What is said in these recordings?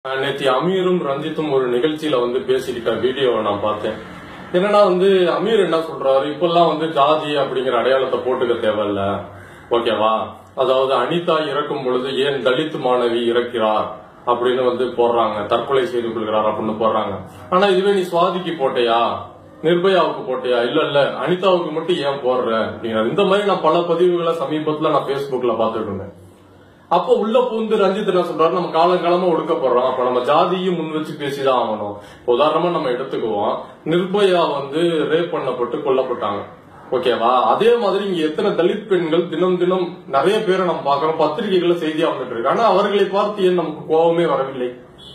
அஹ் நேத்து அமீரும் ரஞ்சித்தும் ஒரு நிகழ்ச்சியில வந்து பேசிக்கிட்ட வீடியோவை நான் பார்த்தேன் என்னன்னா வந்து அமீர் என்ன சொல்றாரு இப்பெல்லாம் வந்து ஜாதி அப்படிங்கிற அடையாளத்தை போட்டுக்க தேவையில்ல ஓகேவா அதாவது அனிதா இறக்கும் பொழுது ஏன் தலித் மாணவி இறக்கிறார் அப்படின்னு வந்து போடுறாங்க தற்கொலை செய்து கொள்கிறார் அப்படின்னு போடுறாங்க ஆனா இதுவே நீ சுவாதிக்கு போட்டையா நிர்பயாவுக்கு போட்டியா இல்ல இல்ல அனிதாவுக்கு மட்டும் ஏன் போடுற அப்படிங்கிற இந்த மாதிரி நான் பல பதிவுகளை சமீபத்துல நான் Facebookல பாத்துட்டு இருந்தேன் அப்போ உள்ள பூந்து ரஞ்சித் என்ன சொல்றாரு நம்ம காலங்காலமா ஒடுக்கப்படுறோம் அப்ப நம்ம ஜாதியும் முன் வச்சு பேசிதான் ஆகணும் இப்ப உதாரணமா நம்ம எடுத்துக்குவோம் நிர்பயா வந்து ரேப் பண்ணப்பட்டு கொல்லப்பட்டாங்க ஓகேவா அதே மாதிரி இங்க எத்தனை தலித் பெண்கள் தினம் தினம் நிறைய பேரை நம்ம பாக்குறோம் பத்திரிகைகள்ல செய்தியா வந்துட்டு இருக்கு ஆனா அவர்களை பார்த்து ஏன் நமக்கு கோபமே வரவில்லை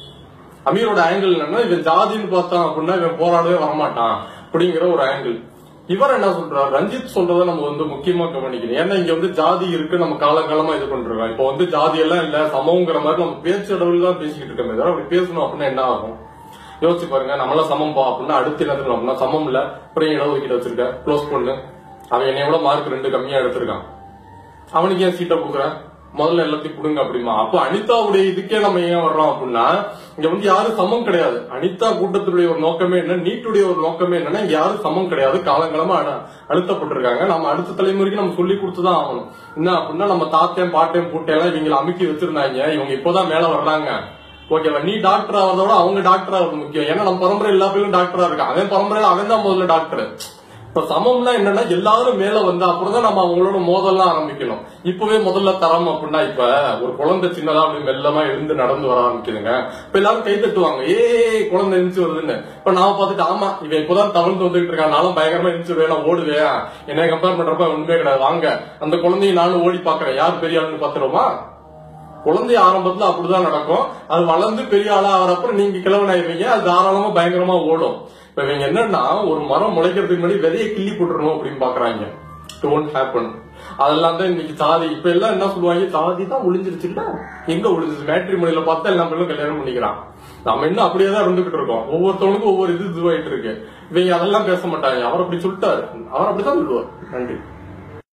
அமீரோட ஆங்கிள் என்னன்னா இவன் ஜாதின்னு பார்த்தான் அப்படின்னா இவன் போராடவே வரமாட்டான் அப்படிங்கிற ஒரு ஆங்கிள் இவர் என்ன சொல்றாரு ரஞ்சித் சொல்றதை நம்ம வந்து முக்கியமா கவனிக்கணும் ஏன்னா இங்க வந்து ஜாதி இருக்கு நம்ம காலங்காலமா இது பண்றோம் இப்போ வந்து ஜாதி எல்லாம் இல்ல சமங்கிற மாதிரி நம்ம பேச்சு அளவில் தான் பேசிக்கிட்டு இருக்கோமே தவிர அப்படி பேசணும் அப்படின்னா என்ன ஆகும் யோசிச்சு பாருங்க நம்மள சமம் பா அப்படின்னா அடுத்து என்ன தெரியும் அப்படின்னா சமம் இல்ல அப்புறம் இடஒதுக்கீடு வச்சிருக்க க்ளோஸ் பண்ணு அவன் என்னை விட மார்க் ரெண்டு கம்மியா எடுத்திருக்கான் அவனுக்கு ஏன் சீட்டை கொடுக்குற முதல்ல எல்லாத்தையும் கொடுங்க அப்படிமா அப்ப அனிதாவுடைய இதுக்கே நம்ம ஏன் வர்றோம் அப்படின்னா இங்க வந்து யாரும் சமம் கிடையாது அனிதா கூட்டத்துடைய ஒரு நோக்கமே என்ன நீட்டுடைய ஒரு நோக்கமே என்னன்னா இங்க யாரும் சமம் கிடையாது காலங்காலமா அழ- அழுத்தப்பட்டிருக்காங்க நம்ம அடுத்த தலைமுறைக்கு நம்ம சொல்லி கொடுத்துதான் ஆகணும் என்ன அப்படின்னா நம்ம தாத்தேன் பாட்டேன் பூட்டேன் இவங்களை அமுக்கி வச்சிருந்தாங்க இவங்க இப்போதான் மேல வர்றாங்க ஓகேவா நீ டாக்டர் ஆகிறதோட அவங்க டாக்டர் ஆகிறது முக்கியம் ஏன்னா நம்ம பரம்பரை எல்லா பேரும் டாக்டரா இருக்கான் அவன் பரம்பரையில அவன் தான் முதல்ல டாக்டர் இப்ப சமம்னா என்னன்னா எல்லாரும் மேல வந்து அப்புறம் தான் நம்ம அவங்களோட மோதல்லாம் ஆரம்பிக்கணும் இப்பவே முதல்ல தரம் அப்படின்னா இப்ப ஒரு குழந்தை சின்னதா அப்படி மெல்லமா எழுந்து நடந்து வர ஆரம்பிக்குதுங்க இப்ப எல்லாரும் கை தட்டுவாங்க ஏ குழந்தை எழுந்து வருதுன்னு இப்ப நான் பார்த்துட்டு ஆமா இவன் இப்பதான் தவழ்ந்து வந்துகிட்டு இருக்கான் நானும் பயங்கரமா எழுந்து வருவேன் நான் ஓடுவேன் என்ன கம்பேர் பண்றப்ப ஒண்ணுமே கிடையாது வாங்க அந்த குழந்தையை நானும் ஓடி பாக்குறேன் யார் பெரிய ஆளுன்னு பாத்துருவோமா குழந்தை ஆரம்பத்துல அப்படிதான் நடக்கும் அது வளர்ந்து பெரிய ஆளா ஆகிறப்ப நீங்க கிழவனாயிருவீங்க அது தாராளமா பயங்கரமா ஓடும் இப்ப இவங்க என்னன்னா ஒரு மரம் முளைக்கிறதுக்கு முன்னாடி விதைய கிள்ளி போட்டுறணும் அப்படின்னு பாக்குறாங்க டோன்ட் ஹேப்பன் அதெல்லாம் தான் இன்னைக்கு சாதி இப்ப எல்லாம் என்ன சொல்லுவாங்க சாதி தான் ஒளிஞ்சிருச்சுல்ல எங்க ஒளிஞ்சிருச்சு மேட்ரி மொழியில பார்த்தா எல்லா பேரும் கல்யாணம் பண்ணிக்கிறான் நம்ம இன்னும் அப்படியே தான் இருந்துகிட்டு இருக்கோம் ஒவ்வொருத்தவனுக்கும் ஒவ்வொரு இது இதுவாயிட்டு இருக்கு இவங்க அதெல்லாம் பேச மாட்டாங்க அவர் அப்படி சொல்லிட்டாரு அவர் அப்படிதான் சொல்லுவார் நன்றி